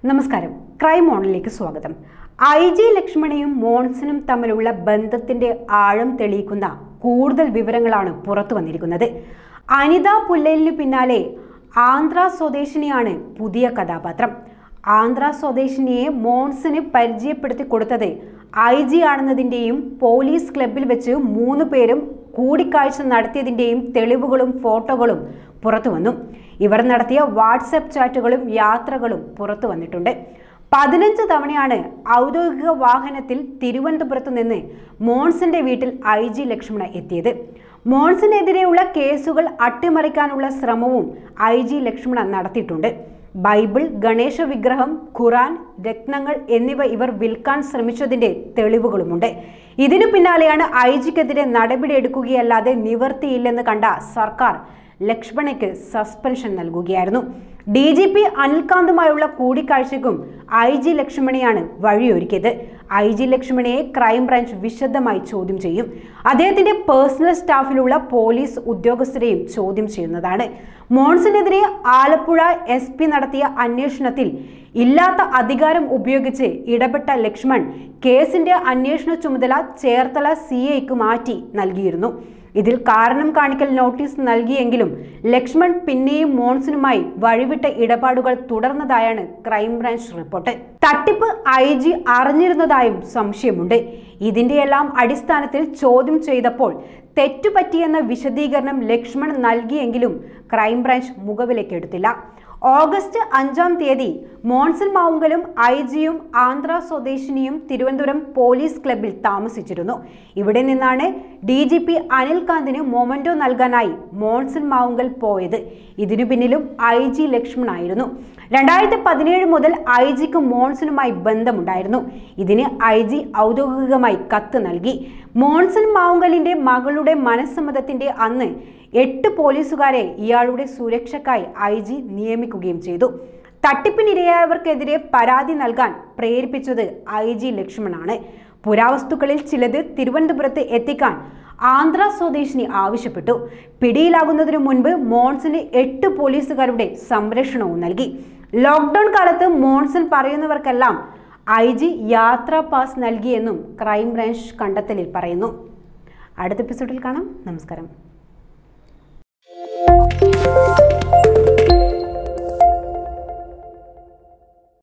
നമസ്കാരം ക്രൈം മോണിലേക്ക് സ്വാഗതം I G ലക്ഷ്മണയും മോൺസനും തമ്മിലുള്ള ബന്ധത്തിന്റെ ആഴം തെളിയിക്കുന്ന കൂടുതൽ വിവരങ്ങളാണ് പുറത്തു വന്നിരിക്കുന്നത് അനിത പുല്ലലിനു പിന്നാലെ ആന്ധ്ര സ്വദേശിനിയാണ് പുതിയ കഥാപാത്രം ആന്ധ്ര സ്വദേശിനിയെ മോൺസിന് പരിചയപ്പെടുത്തി കൊടുത്തത് ഐ ജി ആണെന്നതിൻ്റെയും പോലീസ് ക്ലബിൽ വെച്ച് മൂന്ന് പേരും കൂടിക്കാഴ്ച നടത്തിയതിൻ്റെയും തെളിവുകളും ഫോട്ടോകളും പുറത്തു വന്നു ഇവർ നടത്തിയ വാട്സപ്പ് ചാറ്റുകളും യാത്രകളും പുറത്തു വന്നിട്ടുണ്ട് പതിനഞ്ച് തവണയാണ് ഔദ്യോഗിക വാഹനത്തിൽ തിരുവനന്തപുരത്ത് നിന്ന് മോൺസിന്റെ വീട്ടിൽ ഐ ജി ലക്ഷ്മണ എത്തിയത് മോൺസിനെതിരെയുള്ള കേസുകൾ അട്ടിമറിക്കാനുള്ള ശ്രമവും ഐ ജി ലക്ഷ്മണ നടത്തിയിട്ടുണ്ട് ബൈബിൾ ഗണേശ വിഗ്രഹം ഖുറാൻ രത്നങ്ങൾ എന്നിവ ഇവർ വിൽക്കാൻ ശ്രമിച്ചതിന്റെ തെളിവുകളുമുണ്ട് ഇതിനു പിന്നാലെയാണ് ഐ ജിക്കെതിരെ നടപടിയെടുക്കുകയല്ലാതെ നിവർത്തിയില്ലെന്ന് കണ്ട സർക്കാർ ലക്ഷ്മണയ്ക്ക് സസ്പെൻഷൻ നൽകുകയായിരുന്നു ഡി ജി പി അനിൽകാന്തുമായുള്ള കൂടിക്കാഴ്ചയ്ക്കും ഐ ജി ലക്ഷ്മണയാണ് വഴിയൊരുക്കിയത് ഐ ജി ലക്ഷ്മണയെ ക്രൈംബ്രാഞ്ച് വിശദമായി ചോദ്യം ചെയ്യും അദ്ദേഹത്തിന്റെ പേഴ്സണൽ സ്റ്റാഫിലുള്ള പോലീസ് ഉദ്യോഗസ്ഥരെയും ചോദ്യം ചെയ്യുന്നതാണ് മോൺസിനെതിരെ ആലപ്പുഴ എസ് പി നടത്തിയ അന്വേഷണത്തിൽ ഇല്ലാത്ത അധികാരം ഉപയോഗിച്ച് ഇടപെട്ട ലക്ഷ്മൺ കേസിന്റെ അന്വേഷണ ചുമതല ചേർത്തല സി ഐക്ക് മാറ്റി നൽകിയിരുന്നു ഇതിൽ കാരണം കാണിക്കൽ നോട്ടീസ് നൽകിയെങ്കിലും ലക്ഷ്മൺ പിന്നെയും മോൺസിനുമായി വഴിവിട്ട ഇടപാടുകൾ തുടർന്നതായാണ് ക്രൈംബ്രാഞ്ച് റിപ്പോർട്ട് തട്ടിപ്പ് ഐ ജി അറിഞ്ഞിരുന്നതായും സംശയമുണ്ട് ഇതിന്റെയെല്ലാം അടിസ്ഥാനത്തിൽ ചോദ്യം ചെയ്തപ്പോൾ തെറ്റുപറ്റിയെന്ന വിശദീകരണം ലക്ഷ്മൺ നൽകിയെങ്കിലും ക്രൈംബ്രാഞ്ച് മുഖവിലേക്കെടുത്തില്ല ഓഗസ്റ്റ് അഞ്ചാം തീയതി മോൺസൺ മാവുങ്കലും ഐ ജിയും ആന്ധ്ര സ്വദേശിനിയും തിരുവനന്തപുരം പോലീസ് ക്ലബിൽ താമസിച്ചിരുന്നു ഇവിടെ നിന്നാണ് ഡി ജി പി അനിൽകാന്തിന് മൊമന്റോ നൽകാനായി മോൺസൺ മാവുങ്കൽ പോയത് ഇതിനു പിന്നിലും ഐ ജി ലക്ഷ്മണായിരുന്നു രണ്ടായിരത്തി പതിനേഴ് മുതൽ ഐ ജിക്ക് മോൺസണുമായി ബന്ധമുണ്ടായിരുന്നു ഇതിന് ഐ ജി ഔദ്യോഗികമായി കത്ത് നൽകി മോൺസൺ മാവുങ്കലിന്റെ മകളുടെ മനസ്സമ്മതത്തിന്റെ അന്ന് എട്ട് പോലീസുകാരെ ഇയാളുടെ സുരക്ഷയ്ക്കായി ഐ ജി നിയമിക്കുകയും ചെയ്തു തട്ടിപ്പിനിരയായവർക്കെതിരെ പരാതി നൽകാൻ പ്രേരിപ്പിച്ചത് ഐ ജി ലക്ഷ്മണാണ് പുരാവസ്തുക്കളിൽ ചിലത് തിരുവനന്തപുരത്ത് എത്തിക്കാൻ ആന്ധ്ര സ്വദേശിനി ആവശ്യപ്പെട്ടു പിടിയിലാകുന്നതിനു മുൻപ് മോൺസന് എട്ട് പോലീസുകാരുടെ സംരക്ഷണവും നൽകി ലോക്ക്ഡൌൺ കാലത്ത് മോൺസൺ പറയുന്നവർക്കെല്ലാം ഐ ജി യാത്രാ പാസ് നൽകിയെന്നും ക്രൈംബ്രാഞ്ച് കണ്ടെത്തലിൽ പറയുന്നു അടുത്ത എപ്പിസോഡിൽ കാണാം നമസ്കാരം